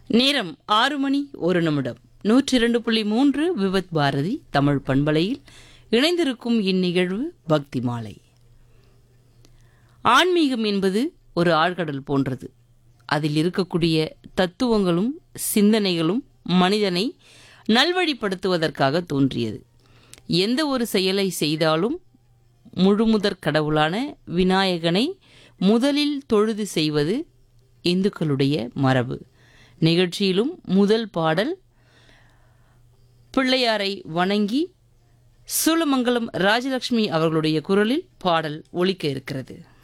நேரம் ஆறு மணி ஒரு நிமிடம் நூற்றி இரண்டு புள்ளி மூன்று விபத் பாரதி தமிழ் பண்பலையில் இணைந்திருக்கும் இந்நிகழ்வு பக்தி மாலை ஆன்மீகம் என்பது ஒரு ஆழ்கடல் போன்றது அதில் இருக்கக்கூடிய தத்துவங்களும் சிந்தனைகளும் மனிதனை நல்வழிப்படுத்துவதற்காக தோன்றியது எந்த ஒரு செயலை செய்தாலும் முழுமுதற் கடவுளான விநாயகனை முதலில் தொழுது செய்வது இந்துக்களுடைய மரபு நிகழ்ச்சியிலும் முதல் பாடல் பிள்ளையாரை வணங்கி சூலமங்கலம் ராஜலட்சுமி அவர்களுடைய குரலில் பாடல் ஒலிக்க இருக்கிறது